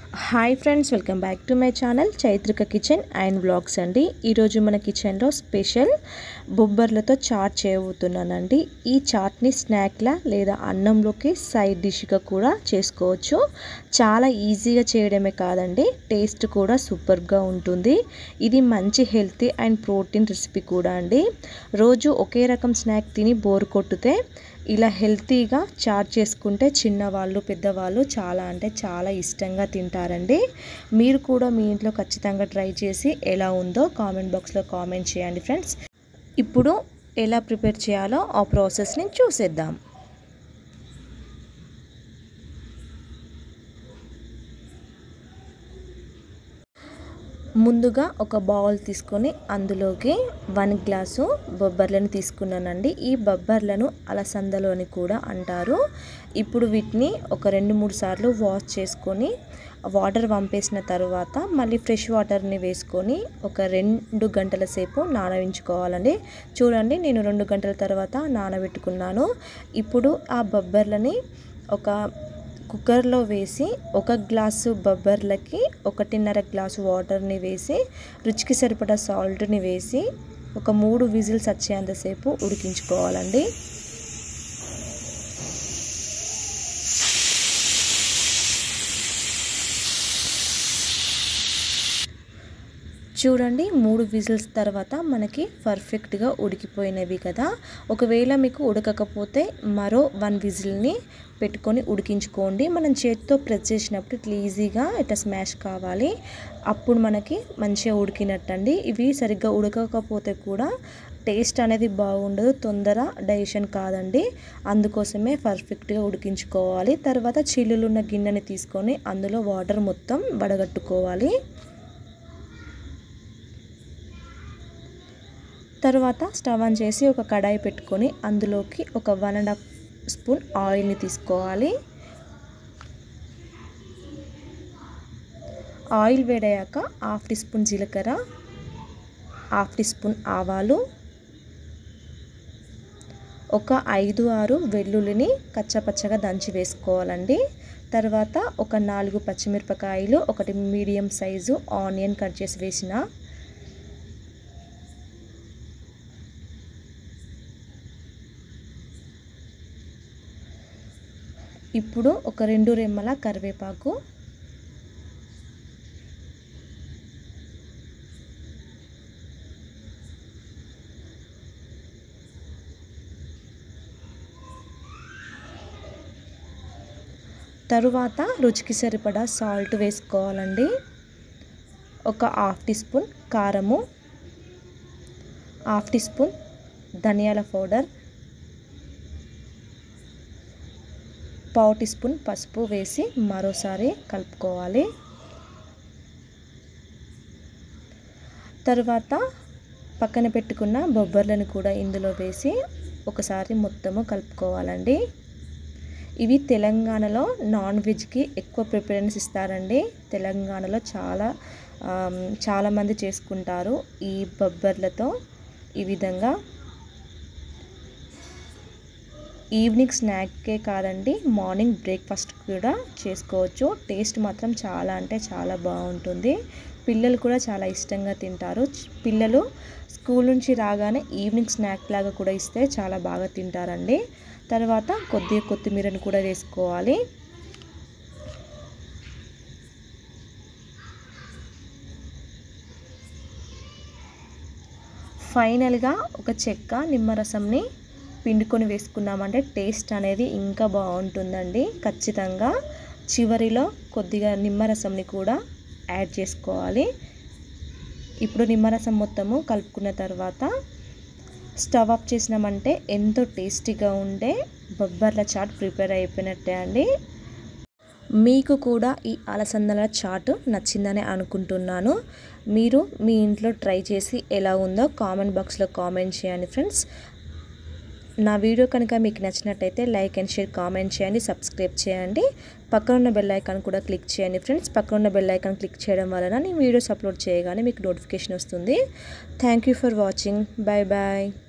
hi friends welcome back to my channel Chaitrika kitchen and blogs అండి ఈరోజు మన కిచెన్లో స్పెషల్ బొబ్బర్లతో చాట్ చేయబోతున్నానండి ఈ చాట్ని స్నాక్లా లేదా అన్నంలోకి సైడ్ డిష్గా కూడా చేసుకోవచ్చు చాలా ఈజీగా చేయడమే కాదండి టేస్ట్ కూడా సూపర్గా ఉంటుంది ఇది మంచి హెల్తీ అండ్ ప్రోటీన్ రెసిపీ కూడా అండి రోజు ఒకే రకం స్నాక్ తిని బోర్ కొట్టితే ఇలా హెల్తీగా చాట్ చేసుకుంటే చిన్నవాళ్ళు పెద్దవాళ్ళు చాలా అంటే చాలా ఇష్టంగా తింటారండి మీరు కూడా మీ ఇంట్లో ఖచ్చితంగా ట్రై చేసి ఎలా ఉందో కామెంట్ బాక్స్లో కామెంట్ చేయండి ఫ్రెండ్స్ ఇప్పుడు ఎలా ప్రిపేర్ చేయాలో ఆ ప్రాసెస్ని చూసేద్దాం ముందుగా ఒక బౌల్ తీసుకొని అందులోకి వన్ గ్లాసు బొబ్బర్లను తీసుకున్నానండి ఈ బొబ్బర్లను అలసందలు అని కూడా అంటారు ఇప్పుడు వీటిని ఒక రెండు మూడు సార్లు వాష్ చేసుకొని వాటర్ పంపేసిన తర్వాత మళ్ళీ ఫ్రెష్ వాటర్ని వేసుకొని ఒక రెండు గంటల సేపు నానవించుకోవాలండి చూడండి నేను రెండు గంటల తర్వాత నానబెట్టుకున్నాను ఇప్పుడు ఆ బొబ్బర్లని ఒక కుక్కర్లో వేసి ఒక గ్లాసు బొబ్బర్లకి ఒకటిన్నర గ్లాసు వాటర్ని వేసి రుచికి సరిపడా సాల్ట్ని వేసి ఒక మూడు విజిల్స్ వచ్చేంతసేపు ఉడికించుకోవాలండి చూడండి మూడు విజిల్స్ తర్వాత మనకి పర్ఫెక్ట్గా ఉడికిపోయినవి కదా ఒకవేళ మీకు ఉడకకపోతే మరో వన్ విజిల్ని పెట్టుకొని ఉడికించుకోండి మనం చేతితో ప్రెస్ చేసినప్పుడు ఇట్లా ఈజీగా ఇట్లా స్మాష్ కావాలి అప్పుడు మనకి మంచిగా ఉడికినట్టండి ఇవి సరిగ్గా ఉడకకపోతే కూడా టేస్ట్ అనేది బాగుండదు తొందర డైజెషన్ కాదండి అందుకోసమే పర్ఫెక్ట్గా ఉడికించుకోవాలి తర్వాత చిల్లులున్న గిన్నెని తీసుకొని అందులో వాటర్ మొత్తం వడగట్టుకోవాలి తర్వాత స్టవ్ ఆన్ చేసి ఒక కడాయి పెట్టుకొని అందులోకి ఒక వన్ అండ్ హాఫ్ స్పూన్ ఆయిల్ని తీసుకోవాలి ఆయిల్ వేడయ్యాక హాఫ్ టీ స్పూన్ జీలకర్ర హాఫ్ టీ స్పూన్ ఆవాలు ఒక ఐదు ఆరు వెల్లుల్లిని కచ్చపచ్చగా దంచి వేసుకోవాలండి తర్వాత ఒక నాలుగు పచ్చిమిరపకాయలు ఒకటి మీడియం సైజు ఆనియన్ కట్ చేసి వేసిన ఇప్పుడు ఒక రెండు రెమ్మల కరివేపాకు తరువాత రుచికి సరిపడా సాల్ట్ వేసుకోవాలండి ఒక హాఫ్ టీ స్పూన్ కారము హాఫ్ టీ స్పూన్ ధనియాల పౌడర్ పావు టీ స్పూన్ పసుపు వేసి మరోసారి కలుపుకోవాలి తర్వాత పక్కన పెట్టుకున్న బొబ్బర్లను కూడా ఇందులో వేసి ఒకసారి మొత్తము కలుపుకోవాలండి ఇవి తెలంగాణలో నాన్ వెజ్కి ఎక్కువ ప్రిఫరెన్స్ ఇస్తారండి తెలంగాణలో చాలా చాలామంది చేసుకుంటారు ఈ బొబ్బర్లతో ఈ విధంగా ఈవినింగ్ స్నాక్కే కాదండి మార్నింగ్ బ్రేక్ఫాస్ట్ కూడా చేసుకోవచ్చు టేస్ట్ మాత్రం చాలా అంటే చాలా బాగుంటుంది పిల్లలు కూడా చాలా ఇష్టంగా తింటారు పిల్లలు స్కూల్ నుంచి రాగానే ఈవినింగ్ స్నాక్ లాగా కూడా ఇస్తే చాలా బాగా తింటారండి తర్వాత కొద్దిగా కొత్తిమీరను కూడా వేసుకోవాలి ఫైనల్గా ఒక చెక్క నిమ్మరసంని పిండుకొని వేసుకున్నామంటే టేస్ట్ అనేది ఇంకా బాగుంటుందండి ఖచ్చితంగా చివరిలో కొద్దిగా నిమ్మరసంని కూడా యాడ్ చేసుకోవాలి ఇప్పుడు నిమ్మరసం మొత్తము కలుపుకున్న తర్వాత స్టవ్ ఆఫ్ చేసినామంటే ఎంతో టేస్టీగా ఉండే బొబ్బర్ల చాట్ ప్రిపేర్ అయిపోయినట్టే అండి మీకు కూడా ఈ అలసందల చాట్ నచ్చిందని అనుకుంటున్నాను మీరు మీ ఇంట్లో ట్రై చేసి ఎలా ఉందో కామెంట్ బాక్స్లో కామెంట్ చేయండి ఫ్రెండ్స్ నా వీడియో కనుక మీకు నచ్చినట్టయితే లైక్ అండ్ షేర్ కామెంట్ చేయండి సబ్స్క్రైబ్ చేయండి పక్కన ఉన్న బెల్ ఐకాన్ కూడా క్లిక్ చేయండి ఫ్రెండ్స్ పక్కన ఉన్న బెల్ ఐకాన్ క్లిక్ చేయడం వలన నేను వీడియోస్ అప్లోడ్ చేయగానే మీకు నోటిఫికేషన్ వస్తుంది thank for watching bye bye